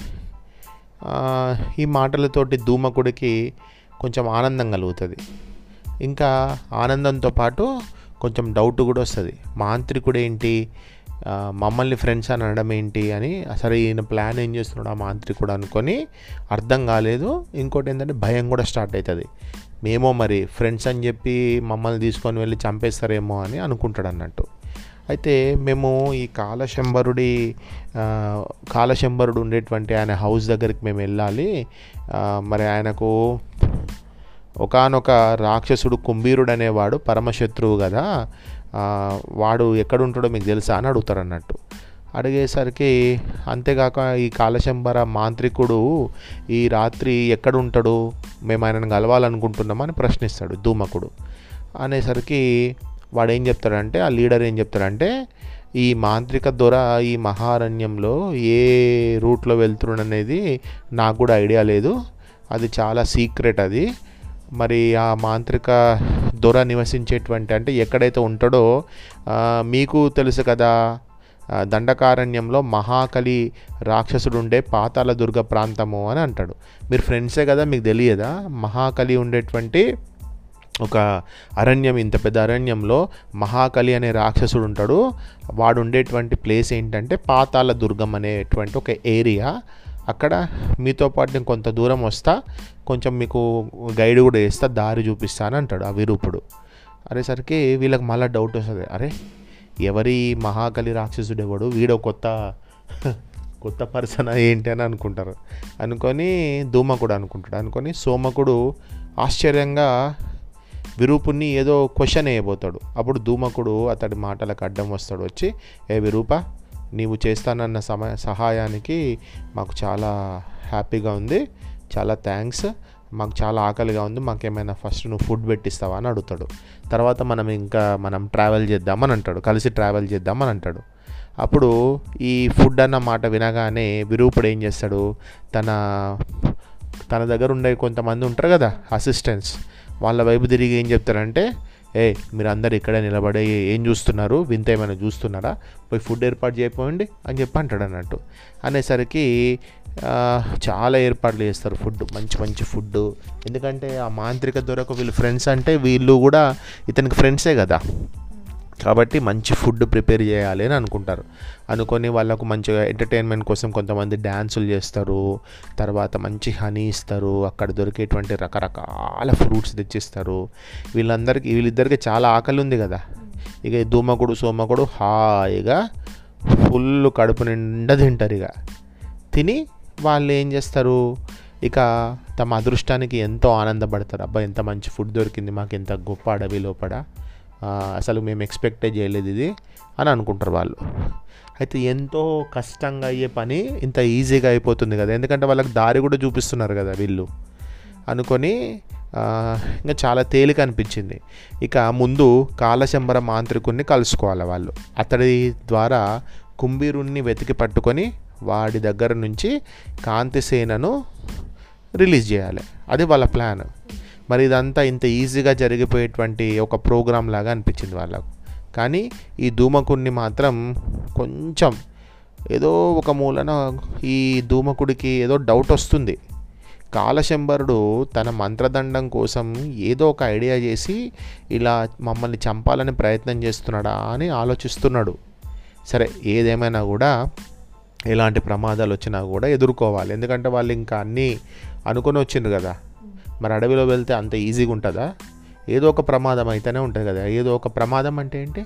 ఆ, ఈ మాటలతోటి ధూమకుడికి కొంచెం ఆనందం కలుగుతుంది ఇంకా ఆనందంతో పాటు కొంచెం డౌట్ కూడా వస్తుంది మాంత్రికుడు ఏంటి ఆ, మమ్మల్ని ఫ్రెండ్స్ అని అనడం ఏంటి అని అసలు ఈయన ప్లాన్ ఏం చేస్తున్నాడు ఆ మాంత్రికుడు అనుకొని అర్థం కాలేదు ఇంకోటి ఏంటంటే భయం కూడా స్టార్ట్ అవుతుంది మేమో మరి ఫ్రెండ్స్ అని చెప్పి మమ్మల్ని తీసుకొని వెళ్ళి చంపేస్తారేమో అని అనుకుంటాడు అన్నట్టు అయితే మేము ఈ కాలశంబరుడి ఆ, కాలశంబరుడు ఉండేటువంటి ఆయన హౌస్ దగ్గరికి మేము వెళ్ళాలి ఆ, మరి ఆయనకు ఒకానొక రాక్షసుడు కుంభీరుడు అనేవాడు పరమశత్రువు కదా ఆ, వాడు ఎక్కడుంటాడో మీకు తెలుసా అని అడుగుతారు అన్నట్టు అడిగేసరికి అంతేకాక ఈ కాలశంబర మాంత్రికుడు ఈ రాత్రి ఎక్కడ ఉంటాడు మేము ఆయనను కలవాలనుకుంటున్నామని ప్రశ్నిస్తాడు ధూమకుడు అనేసరికి వాడు ఏం చెప్తాడంటే ఆ లీడర్ ఏం చెప్తాడంటే ఈ మాంత్రిక దొర ఈ మహారణ్యంలో ఏ రూట్లో వెళ్తున్నాడనేది నాకు కూడా ఐడియా లేదు అది చాలా సీక్రెట్ అది మరి ఆ మాంత్రిక దొర నివసించేటువంటి అంటే ఎక్కడైతే ఉంటాడో ఆ, మీకు తెలుసు కదా ఆ, దండకారణ్యంలో మహాకలి రాక్షసుడు ఉండే పాతాల దుర్గ ప్రాంతము అని అంటాడు మీరు ఫ్రెండ్సే కదా మీకు తెలియదా మహాకలి ఉండేటువంటి ఒక అరణ్యం ఇంత పెద్ద అరణ్యంలో మహాకలి అనే రాక్షసుడు ఉంటాడు వాడు ఉండేటువంటి ప్లేస్ ఏంటంటే పాతాల దుర్గం అనేటువంటి ఒక ఏరియా అక్కడ మీతో పాటు నేను కొంత దూరం వస్తా కొంచెం మీకు గైడ్ కూడా చేస్తా దారి చూపిస్తాను అంటాడు ఆ విరూపుడు అనేసరికి వీళ్ళకి మళ్ళీ డౌట్ వస్తుంది అరే ఎవరి మహాకలి రాక్షసుడు ఎవడు వీడో కొత్త కొత్త పర్సన్ ఏంటి అని అనుకుంటారు అనుకొని ధూమకుడు అనుకుంటాడు అనుకొని సోమకుడు ఆశ్చర్యంగా విరూపుని ఏదో క్వశ్చన్ వేయబోతాడు అప్పుడు ధూమకుడు అతడి మాటలకు అడ్డం వస్తాడు వచ్చి ఏ విరూప నీవు చేస్తానన్న సమయ సహాయానికి మాకు చాలా హ్యాపీగా ఉంది చాలా థ్యాంక్స్ మాకు చాలా ఆకలిగా ఉంది మాకేమైనా ఫస్ట్ నువ్వు ఫుడ్ పెట్టిస్తావా అని అడుగుతాడు తర్వాత మనం ఇంకా మనం ట్రావెల్ చేద్దామని అంటాడు కలిసి ట్రావెల్ చేద్దామని అంటాడు అప్పుడు ఈ ఫుడ్ అన్న మాట వినగానే విరూపుడు ఏం చేస్తాడు తన తన దగ్గర ఉండే కొంతమంది ఉంటారు కదా అసిస్టెంట్స్ వాళ్ళ వైపు తిరిగి ఏం చెప్తారంటే ఏ మీరు అందరు ఇక్కడే నిలబడి ఏం చూస్తున్నారు వింత ఏమైనా చూస్తున్నారా పోయి ఫుడ్ ఏర్పాటు చేయకపోండి అని చెప్పి అంటాడు అన్నట్టు అనేసరికి ఆ, చాలా ఏర్పాట్లు చేస్తారు ఫుడ్ మంచి మంచి ఫుడ్ ఎందుకంటే ఆ మాంత్రిక దొరకు వీళ్ళు ఫ్రెండ్స్ అంటే వీళ్ళు కూడా ఇతనికి ఫ్రెండ్సే కదా కాబట్టి మంచి ఫుడ్ ప్రిపేర్ చేయాలి అని అనుకుంటారు అనుకొని వాళ్ళకు మంచిగా ఎంటర్టైన్మెంట్ కోసం కొంతమంది డ్యాన్సులు చేస్తారు తర్వాత మంచి హనీ ఇస్తారు అక్కడ దొరికేటువంటి రకరకాల ఫ్రూట్స్ తెచ్చిస్తారు వీళ్ళందరికీ వీళ్ళిద్దరికి చాలా ఆకలి ఉంది కదా ఇక ఈ దూమకుడు సోమకుడు హాయిగా ఫుల్ కడుపు నిండా తింటారు ఇక తిని వాళ్ళు ఏం చేస్తారు ఇక తమ అదృష్టానికి ఎంతో ఆనందపడతారు అబ్బా ఎంత మంచి ఫుడ్ దొరికింది మాకు ఎంత గొప్ప అడవి లోపల ఆ, అసలు మేము ఎక్స్పెక్టే చేయలేదు ఇది అని అనుకుంటారు వాళ్ళు అయితే ఎంతో కష్టంగా అయ్యే పని ఇంత ఈజీగా అయిపోతుంది కదా ఎందుకంటే వాళ్ళకి దారి కూడా చూపిస్తున్నారు కదా వీళ్ళు అనుకొని ఆ, ఇంకా చాలా తేలిక అనిపించింది ఇక ముందు కాలశంబర మాంత్రికుణ్ణి కలుసుకోవాలి వాళ్ళు అతడి ద్వారా కుంభీరుణ్ణి వెతికి పట్టుకొని వాడి దగ్గర నుంచి కాంతిసేనను రిలీజ్ చేయాలి అది వాళ్ళ ప్లాన్ మరి ఇదంతా ఇంత ఈజీగా జరిగిపోయేటువంటి ఒక ప్రోగ్రామ్ లాగా అనిపించింది వాళ్ళకు కానీ ఈ ధూమకుడిని మాత్రం కొంచెం ఏదో ఒక మూలన ఈ ధూమకుడికి ఏదో డౌట్ వస్తుంది కాలశంబరుడు తన మంత్రదండం కోసం ఏదో ఒక ఐడియా చేసి ఇలా మమ్మల్ని చంపాలని ప్రయత్నం చేస్తున్నాడా అని ఆలోచిస్తున్నాడు సరే ఏదేమైనా కూడా ఎలాంటి ప్రమాదాలు వచ్చినా కూడా ఎదుర్కోవాలి ఎందుకంటే వాళ్ళు ఇంకా అన్నీ అనుకొని వచ్చిండ్రు కదా మరి అడవిలో వెళ్తే అంత ఈజీగా ఉంటుందా ఏదో ఒక ప్రమాదం అయితేనే ఉంటుంది కదా ఏదో ఒక ప్రమాదం అంటే ఏంటి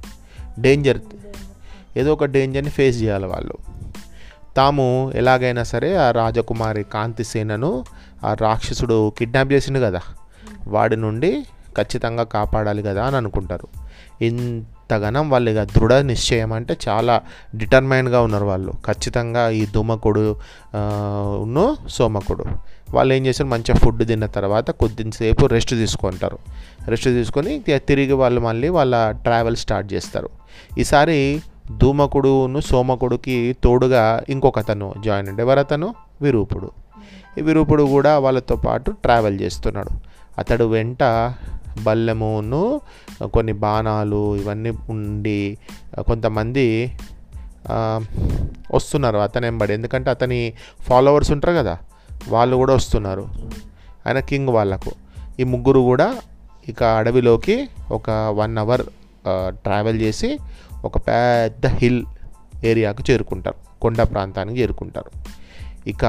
డేంజర్ ఏదో ఒక డేంజర్ని ఫేస్ చేయాలి వాళ్ళు తాము ఎలాగైనా సరే ఆ రాజకుమారి కాంతిసేనను ఆ రాక్షసుడు కిడ్నాప్ చేసిండు కదా వాడి నుండి ఖచ్చితంగా కాపాడాలి కదా అని అనుకుంటారు ఇంతగానం వాళ్ళు ఇక దృఢ నిశ్చయం అంటే చాలా డిటర్మైన్గా ఉన్నారు వాళ్ళు ఖచ్చితంగా ఈ దుమకుడు ఆ, ఉన్ను సోమకుడు వాళ్ళు ఏం చేశారు మంచిగా ఫుడ్ తిన్న తర్వాత కొద్దిసేపు రెస్ట్ తీసుకుంటారు రెస్ట్ తీసుకొని ఇక తిరిగి వాళ్ళు మళ్ళీ వాళ్ళ ట్రావెల్ స్టార్ట్ చేస్తారు ఈసారి ధూమకుడును సోమకుడికి తోడుగా ఇంకొక అతను జాయిన్ అండి ఎవరతను విరూపుడు ఈ విరూపుడు కూడా వాళ్ళతో పాటు ట్రావెల్ చేస్తున్నాడు అతడు వెంట బల్లెమును కొన్ని బాణాలు ఇవన్నీ ఉండి కొంతమంది ఆ, వస్తున్నారు అతను ఎంబడి ఎందుకంటే అతని ఫాలోవర్స్ ఉంటారు కదా వాళ్ళు కూడా వస్తున్నారు ఆయన కింగ్ వాళ్ళకు ఈ ముగ్గురు కూడా ఇక అడవిలోకి ఒక వన్ అవర్ ట్రావెల్ చేసి ఒక పెద్ద హిల్ ఏరియాకు చేరుకుంటారు కొండ ప్రాంతానికి చేరుకుంటారు ఇక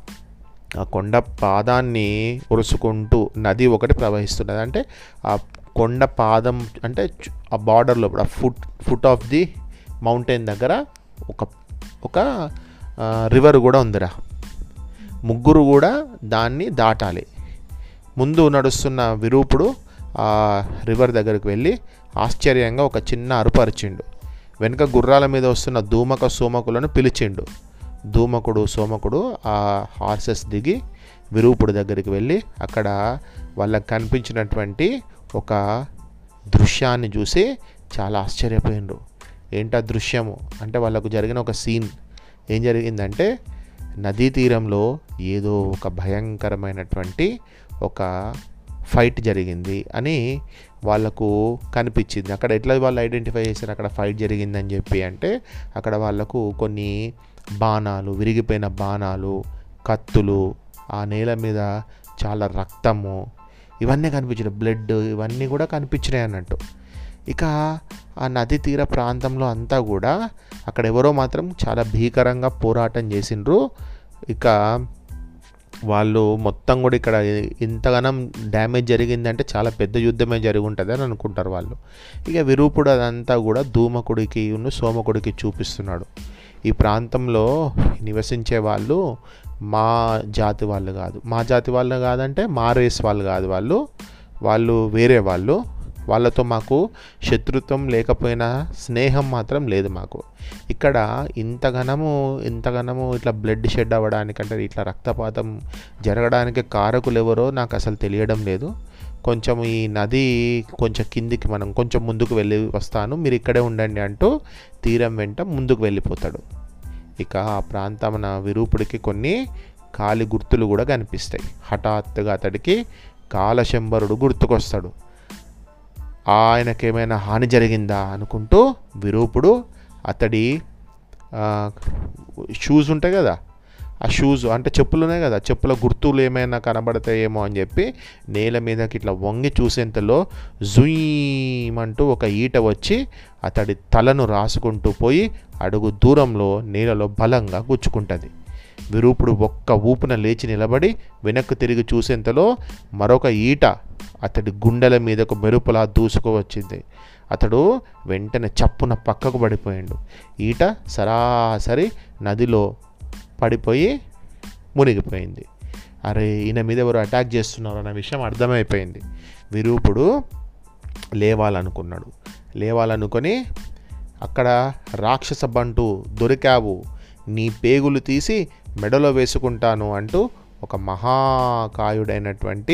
ఆ కొండ పాదాన్ని ఉరుసుకుంటూ నది ఒకటి ప్రవహిస్తున్నది అంటే ఆ కొండ పాదం అంటే చు- ఆ బార్డర్లో ఆ foot foot of the mountain దగ్గర ఒక ఒక రివర్ కూడా ఉందిరా ముగ్గురు కూడా దాన్ని దాటాలి ముందు నడుస్తున్న విరూపుడు ఆ రివర్ దగ్గరికి వెళ్ళి ఆశ్చర్యంగా ఒక చిన్న అరుపు అరిచిండు వెనుక గుర్రాల మీద వస్తున్న ధూమక సోమకులను పిలిచిండు ధూమకుడు సోమకుడు ఆ హార్సెస్ దిగి విరూపుడు దగ్గరికి వెళ్ళి అక్కడ వాళ్ళకి కనిపించినటువంటి ఒక దృశ్యాన్ని చూసి చాలా ఆశ్చర్యపోయిండ్రు ఏంటా దృశ్యము అంటే వాళ్ళకు జరిగిన ఒక సీన్ ఏం జరిగిందంటే నదీ తీరంలో ఏదో ఒక భయంకరమైనటువంటి ఒక ఫైట్ జరిగింది అని వాళ్ళకు కనిపించింది అక్కడ ఎట్లా వాళ్ళు ఐడెంటిఫై చేశారు అక్కడ ఫైట్ జరిగిందని చెప్పి అంటే అక్కడ వాళ్ళకు కొన్ని బాణాలు విరిగిపోయిన బాణాలు కత్తులు ఆ నేల మీద చాలా రక్తము ఇవన్నీ కనిపించినాయి బ్లడ్ ఇవన్నీ కూడా కనిపించినాయి అన్నట్టు ఇక ఆ నది తీర ప్రాంతంలో అంతా కూడా అక్కడ ఎవరో మాత్రం చాలా భీకరంగా పోరాటం చేసిండ్రు ఇక వాళ్ళు మొత్తం కూడా ఇక్కడ ఇంతగానం డ్యామేజ్ జరిగిందంటే చాలా పెద్ద యుద్ధమే జరిగి ఉంటుంది అని అనుకుంటారు వాళ్ళు ఇక విరూపుడు అదంతా కూడా ధూమకుడికి ఉన్న సోమకుడికి చూపిస్తున్నాడు ఈ ప్రాంతంలో నివసించే వాళ్ళు మా జాతి వాళ్ళు కాదు మా జాతి వాళ్ళు కాదంటే మా రేస్ వాళ్ళు కాదు వాళ్ళు వాళ్ళు వేరే వాళ్ళు వాళ్ళతో మాకు శత్రుత్వం లేకపోయినా స్నేహం మాత్రం లేదు మాకు ఇక్కడ ఇంతగనము ఇంతగనము ఇట్లా బ్లడ్ షెడ్ అవ్వడానికంటే ఇట్లా రక్తపాతం జరగడానికి కారకులు ఎవరో నాకు అసలు తెలియడం లేదు కొంచెం ఈ నది కొంచెం కిందికి మనం కొంచెం ముందుకు వెళ్ళి వస్తాను మీరు ఇక్కడే ఉండండి అంటూ తీరం వెంట ముందుకు వెళ్ళిపోతాడు ఇక ఆ ప్రాంతమున విరూపుడికి కొన్ని కాలి గుర్తులు కూడా కనిపిస్తాయి హఠాత్తుగా అతడికి కాలశంబరుడు గుర్తుకొస్తాడు ఆయనకేమైనా హాని జరిగిందా అనుకుంటూ విరూపుడు అతడి ఆ, షూస్ ఉంటాయి కదా ఆ షూస్ అంటే చెప్పులు ఉన్నాయి కదా చెప్పుల గుర్తులు ఏమైనా కనబడతాయేమో అని చెప్పి నేల మీదకి ఇట్లా వంగి చూసేంతలో జుయమంటూ ఒక ఈట వచ్చి అతడి తలను రాసుకుంటూ పోయి అడుగు దూరంలో నేలలో బలంగా గుచ్చుకుంటుంది విరూపుడు ఒక్క ఊపున లేచి నిలబడి వెనక్కు తిరిగి చూసేంతలో మరొక ఈట అతడి గుండెల మీదకు మెరుపులా దూసుకువచ్చింది అతడు వెంటనే చప్పున పక్కకు పడిపోయాడు ఈట సరాసరి నదిలో పడిపోయి మునిగిపోయింది అరే ఈయన మీద ఎవరు అటాక్ చేస్తున్నారు అన్న విషయం అర్థమైపోయింది విరూపుడు లేవాలనుకున్నాడు లేవాలనుకొని అక్కడ రాక్షస బంటు దొరికావు నీ పేగులు తీసి మెడలో వేసుకుంటాను అంటూ ఒక మహాకాయుడైనటువంటి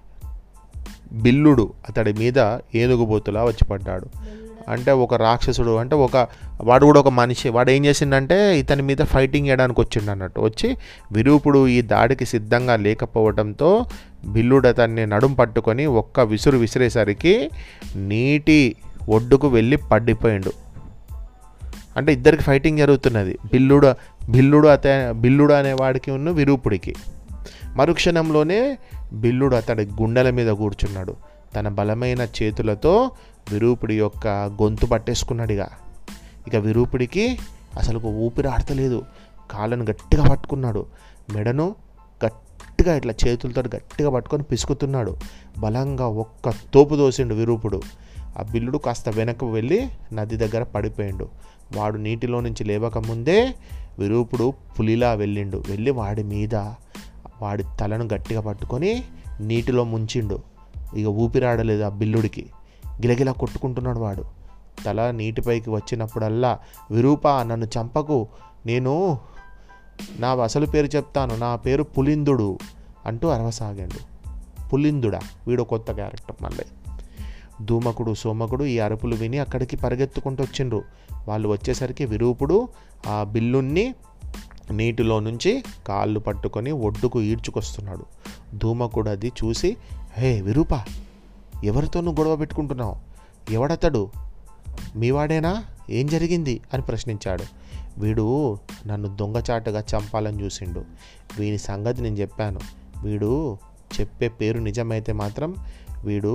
బిల్లుడు అతడి మీద ఏనుగుబోతులా వచ్చి పడ్డాడు అంటే ఒక రాక్షసుడు అంటే ఒక వాడు కూడా ఒక మనిషి వాడు ఏం చేసిండంటే ఇతని మీద ఫైటింగ్ చేయడానికి వచ్చిండు అన్నట్టు వచ్చి విరూపుడు ఈ దాడికి సిద్ధంగా లేకపోవడంతో బిల్లుడు అతన్ని నడుం పట్టుకొని ఒక్క విసురు విసిరేసరికి నీటి ఒడ్డుకు వెళ్ళి పడిపోయిండు అంటే ఇద్దరికి ఫైటింగ్ జరుగుతున్నది బిల్లుడు బిల్లుడు అత బిల్లుడు అనేవాడికి ఉన్న విరూపుడికి మరుక్షణంలోనే బిల్లుడు అతడి గుండెల మీద కూర్చున్నాడు తన బలమైన చేతులతో విరూపుడి యొక్క గొంతు పట్టేసుకున్నాడుగా ఇక విరూపుడికి అసలు ఊపిరి ఆడతలేదు కాళ్ళను గట్టిగా పట్టుకున్నాడు మెడను గట్టిగా ఇట్లా చేతులతో గట్టిగా పట్టుకొని పిసుకుతున్నాడు బలంగా ఒక్క తోపు దోసిండు విరూపుడు ఆ బిల్లుడు కాస్త వెనక్కు వెళ్ళి నది దగ్గర పడిపోయిండు వాడు నీటిలో నుంచి లేవకముందే విరూపుడు పులిలా వెళ్ళిండు వెళ్ళి వాడి మీద వాడి తలను గట్టిగా పట్టుకొని నీటిలో ముంచిండు ఇక ఊపిరాడలేదు ఆ బిల్లుడికి గిలగిలా కొట్టుకుంటున్నాడు వాడు తల నీటిపైకి వచ్చినప్పుడల్లా విరూప నన్ను చంపకు నేను నా అసలు పేరు చెప్తాను నా పేరు పులిందుడు అంటూ అరవసాగాడు పులిందుడా వీడు కొత్త క్యారెక్టర్ మళ్ళీ ధూమకుడు సోమకుడు ఈ అరుపులు విని అక్కడికి పరిగెత్తుకుంటూ వచ్చిండ్రు వాళ్ళు వచ్చేసరికి విరూపుడు ఆ బిల్లుణ్ణి నీటిలో నుంచి కాళ్ళు పట్టుకొని ఒడ్డుకు ఈడ్చుకొస్తున్నాడు ధూమకుడు అది చూసి హే విరూప ఎవరితో నువ్వు గొడవ పెట్టుకుంటున్నావు ఎవడతడు మీవాడేనా ఏం జరిగింది అని ప్రశ్నించాడు వీడు నన్ను దొంగచాటుగా చంపాలని చూసిండు వీని సంగతి నేను చెప్పాను వీడు చెప్పే పేరు నిజమైతే మాత్రం వీడు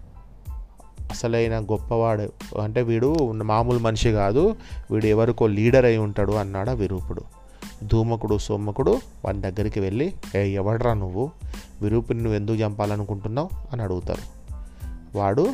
అసలైన గొప్పవాడు అంటే వీడు మామూలు మనిషి కాదు వీడు ఎవరికో లీడర్ అయి ఉంటాడు అన్నాడు ఆ విరూపుడు ధూమకుడు సోమకుడు వాని దగ్గరికి వెళ్ళి ఏ ఎవడరా నువ్వు విరూపుని నువ్వు ఎందుకు చంపాలనుకుంటున్నావు అని అడుగుతారు వాడు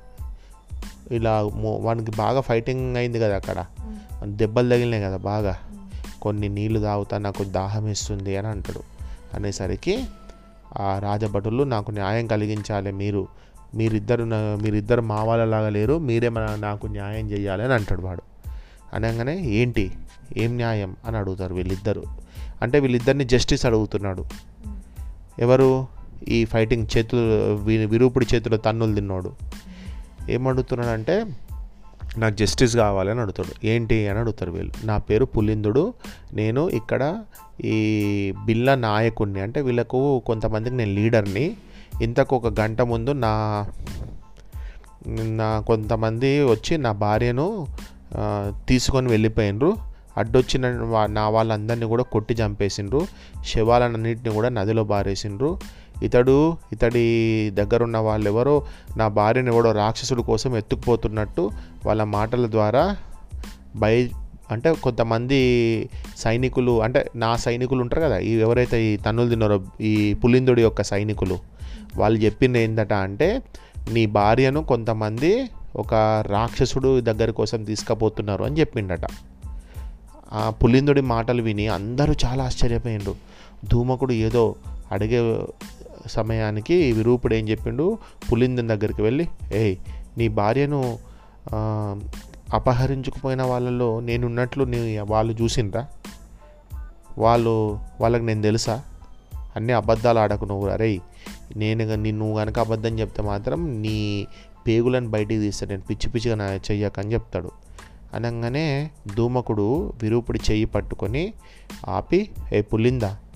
ఇలా మో- వానికి బాగా ఫైటింగ్ అయింది కదా అక్కడ దెబ్బలు తగిలినాయి కదా బాగా కొన్ని నీళ్లు తాగుతా నాకు దాహం వేస్తుంది అని అంటాడు అనేసరికి ఆ రాజభటులు నాకు న్యాయం కలిగించాలి మీరు మీరిద్దరు నా- మీరిద్దరు మా వాళ్ళలాగా లేరు మీరే మన నాకు న్యాయం చేయాలి అని అంటాడు వాడు అనగానే ఏంటి ఏం న్యాయం అని అడుగుతారు వీళ్ళిద్దరు అంటే వీళ్ళిద్దరిని జస్టిస్ అడుగుతున్నాడు ఎవరు ఈ ఫైటింగ్ చేతులు వీ- విరూపుడి చేతిలో తన్నులు తిన్నాడు ఏమడుగుతున్నాడంటే నాకు జస్టిస్ కావాలని అడుగుతాడు ఏంటి అని అడుగుతారు వీళ్ళు నా పేరు పులిందుడు నేను ఇక్కడ ఈ బిల్ల నాయకుడిని అంటే వీళ్ళకు కొంతమందికి నేను లీడర్ని ఇంతకు ఒక గంట ముందు నా నా కొంతమంది వచ్చి నా భార్యను ఆ, తీసుకొని వెళ్ళిపోయినరు అడ్డొచ్చిన వా- నా వాళ్ళందరినీ కూడా కొట్టి చంపేసిండ్రు శవాలన్నింటినీ కూడా నదిలో బారేసిండ్రు ఇతడు ఇతడి దగ్గర ఉన్న వాళ్ళు ఎవరో నా భార్యను ఎవడో రాక్షసుడు కోసం ఎత్తుకుపోతున్నట్టు వాళ్ళ మాటల ద్వారా బై అంటే కొంతమంది సైనికులు అంటే నా సైనికులు ఉంటారు కదా ఈ ఎవరైతే ఈ తన్నులు తిన్నారో ఈ పులిందుడి యొక్క సైనికులు వాళ్ళు చెప్పింది ఏంటట అంటే నీ భార్యను కొంతమంది ఒక రాక్షసుడు దగ్గర కోసం తీసుకుపోతున్నారు అని చెప్పిండట ఆ పులిందుడి మాటలు విని అందరూ చాలా ఆశ్చర్యపోయిండ్రు ధూమకుడు ఏదో అడిగే సమయానికి విరూపుడు ఏం చెప్పిండు పులిందుని దగ్గరికి వెళ్ళి ఏయ్ నీ భార్యను ఆ, అపహరించుకుపోయిన వాళ్ళలో నేనున్నట్లు నీ వాళ్ళు చూసిండ్రా వాళ్ళు వాళ్ళకి నేను తెలుసా అన్నీ అబద్ధాలు ఆడకు నువ్వు అరే నేను గ- నీ- నువ్వు కనుక అబద్ధం చెప్తే మాత్రం నీ పేగులను బయటికి తీస్తా నేను పిచ్చి పిచ్చిగా నా చెయ్యకని చెప్తాడు అనగానే ధూమకుడు విరూపుడి చెయ్యి పట్టుకొని ఆపి ఏ పులిందా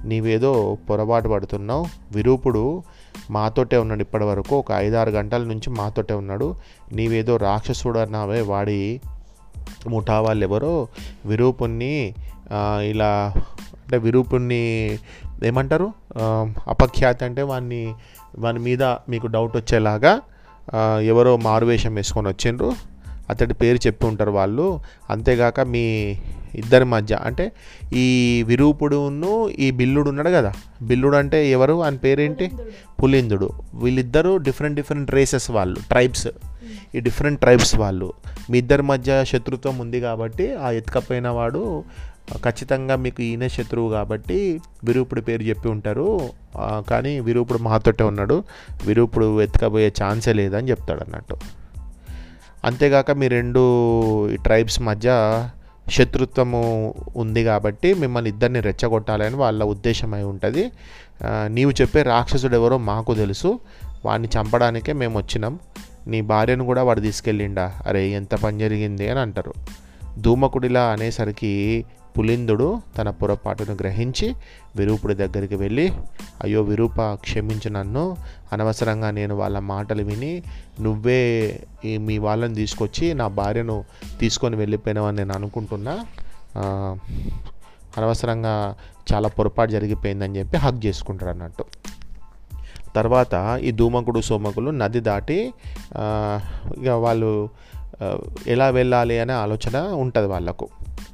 నీవేదో పొరపాటు పడుతున్నావు విరూపుడు మాతోటే ఉన్నాడు ఇప్పటి వరకు ఒక ఐదారు గంటల నుంచి మాతోటే ఉన్నాడు నీవేదో రాక్షసుడు అన్నావే వాడి ముఠా వాళ్ళు ఎవరో విరూపుణ్ణి ఆ, ఇలా అంటే విరూపుణ్ణి ఏమంటారు ఆ, అపఖ్యాతి అంటే వాడిని వాని మీద మీకు డౌట్ వచ్చేలాగా ఆ, ఎవరో మారువేషం వేసుకొని వచ్చిండ్రు అతడి పేరు చెప్పి ఉంటారు వాళ్ళు అంతేగాక మీ ఇద్దరి మధ్య అంటే ఈ విరూపుడును ఈ బిల్లుడు ఉన్నాడు కదా బిల్లుడు అంటే ఎవరు ఆయన పేరేంటి పులిందుడు వీళ్ళిద్దరూ డిఫరెంట్ డిఫరెంట్ రేసెస్ వాళ్ళు ట్రైబ్స్ ఈ డిఫరెంట్ ట్రైబ్స్ వాళ్ళు మీ ఇద్దరి మధ్య శత్రుత్వం ఉంది కాబట్టి ఆ ఎత్తుకపోయిన వాడు ఖచ్చితంగా మీకు ఈయన శత్రువు కాబట్టి విరూపుడి పేరు చెప్పి ఉంటారు ఆ, కానీ విరూపుడు మాతోటే ఉన్నాడు విరూపుడు ఎత్తుకపోయే ఛాన్సే లేదని చెప్తాడు అన్నట్టు అంతేగాక మీ రెండు ఈ ట్రైబ్స్ మధ్య శత్రుత్వము ఉంది కాబట్టి మిమ్మల్ని ఇద్దరిని రెచ్చగొట్టాలని వాళ్ళ ఉద్దేశం అయి ఉంటుంది ఆ, నీవు చెప్పే రాక్షసుడు ఎవరో మాకు తెలుసు వాడిని చంపడానికే మేము వచ్చినాం నీ భార్యను కూడా వాడు తీసుకెళ్ళిండా అరే ఎంత పని జరిగింది అని అంటారు ధూమకుడిలా అనేసరికి పులిందుడు తన పొరపాటును గ్రహించి విరూపుడి దగ్గరికి వెళ్ళి అయ్యో విరూప క్షమించు నన్ను అనవసరంగా నేను వాళ్ళ మాటలు విని నువ్వే ఈ మీ వాళ్ళని తీసుకొచ్చి నా భార్యను తీసుకొని వెళ్ళిపోయినావని నేను అనుకుంటున్నా ఆ, అనవసరంగా చాలా పొరపాటు జరిగిపోయిందని చెప్పి హక్ చేసుకుంటాడు అన్నట్టు తర్వాత ఈ ధూమకుడు సోమకులు నది దాటి ఆ, ఇక వాళ్ళు ఆ, ఎలా వెళ్ళాలి అనే ఆలోచన ఉంటుంది వాళ్ళకు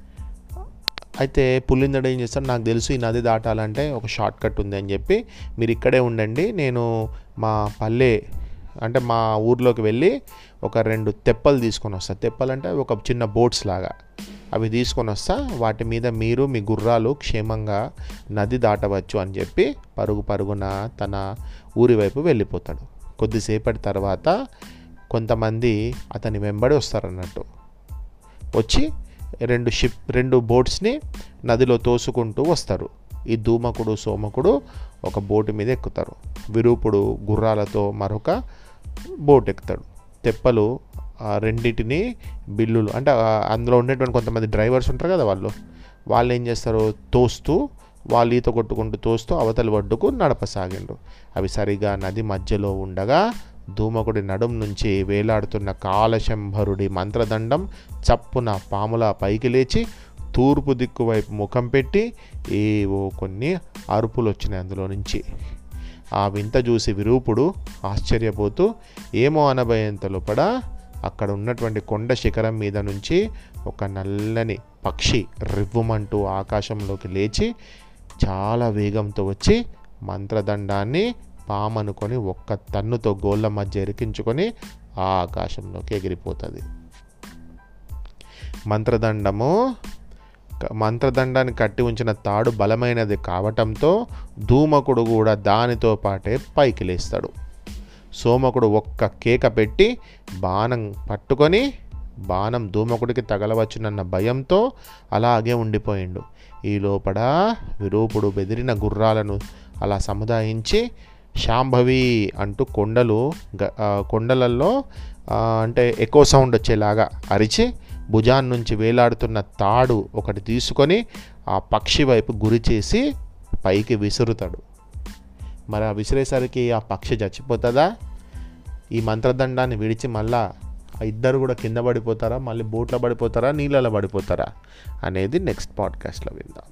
అయితే పుల్లిందడు ఏం చేస్తాడు నాకు తెలుసు ఈ నది దాటాలంటే ఒక షార్ట్ కట్ ఉంది అని చెప్పి మీరు ఇక్కడే ఉండండి నేను మా పల్లె అంటే మా ఊర్లోకి వెళ్ళి ఒక రెండు తెప్పలు తీసుకొని వస్తా తెప్పలు అంటే ఒక చిన్న బోట్స్ లాగా అవి తీసుకొని వస్తా వాటి మీద మీరు మీ గుర్రాలు క్షేమంగా నది దాటవచ్చు అని చెప్పి పరుగు పరుగున తన ఊరి వైపు వెళ్ళిపోతాడు కొద్దిసేపటి తర్వాత కొంతమంది అతని వెంబడి వస్తారన్నట్టు వచ్చి రెండు షిప్ రెండు బోట్స్ని నదిలో తోసుకుంటూ వస్తారు ఈ ధూమకుడు సోమకుడు ఒక బోటు మీద ఎక్కుతారు విరూపుడు గుర్రాలతో మరొక బోట్ ఎక్కుతాడు తెప్పలు ఆ రెండింటిని బిల్లులు అంటే ఆ అందులో ఉండేటువంటి కొంతమంది డ్రైవర్స్ ఉంటారు కదా వాళ్ళు వాళ్ళు ఏం చేస్తారు తోస్తూ వాళ్ళు ఈత కొట్టుకుంటూ తోస్తూ అవతలి ఒడ్డుకు నడపసాగిండ్రు అవి సరిగా నది మధ్యలో ఉండగా ధూమకుడి నడుం నుంచి వేలాడుతున్న కాలశంభరుడి మంత్రదండం చప్పున పాముల పైకి లేచి తూర్పు దిక్కు వైపు ముఖం పెట్టి ఏవో కొన్ని అరుపులు వచ్చినాయి అందులో నుంచి ఆ వింత చూసి విరూపుడు ఆశ్చర్యపోతూ ఏమో అనబోయేంత లోపల అక్కడ ఉన్నటువంటి కొండ శిఖరం మీద నుంచి ఒక నల్లని పక్షి రివ్వుమంటూ ఆకాశంలోకి లేచి చాలా వేగంతో వచ్చి మంత్రదండాన్ని పామనుకొని ఒక్క తన్నుతో గోళ్ళ మధ్య ఎరికించుకొని ఆ ఆకాశంలోకి ఎగిరిపోతుంది మంత్రదండము క- మంత్రదండాన్ని కట్టి ఉంచిన తాడు బలమైనది కావటంతో ధూమకుడు కూడా దానితో పాటే పైకి లేస్తాడు సోమకుడు ఒక్క కేక పెట్టి బాణం పట్టుకొని బాణం ధూమకుడికి తగలవచ్చునన్న భయంతో అలాగే ఉండిపోయిండు ఈ లోపల విరూపుడు బెదిరిన గుర్రాలను అలా సముదాయించి శాంభవి అంటూ కొండలు గ- ఆ, కొండలలో ఆ, అంటే ఎక్కువ సౌండ్ వచ్చేలాగా అరిచి భుజాన్ నుంచి వేలాడుతున్న తాడు ఒకటి తీసుకొని ఆ పక్షి వైపు గురి చేసి పైకి విసురుతాడు మరి ఆ విసిరేసరికి ఆ పక్షి చచ్చిపోతుందా ఈ మంత్రదండాన్ని విడిచి మళ్ళా ఆ ఇద్దరు కూడా కింద పడిపోతారా మళ్ళీ బోట్లో పడిపోతారా నీళ్ళలో పడిపోతారా అనేది నెక్స్ట్ పాడ్కాస్ట్లో విందాం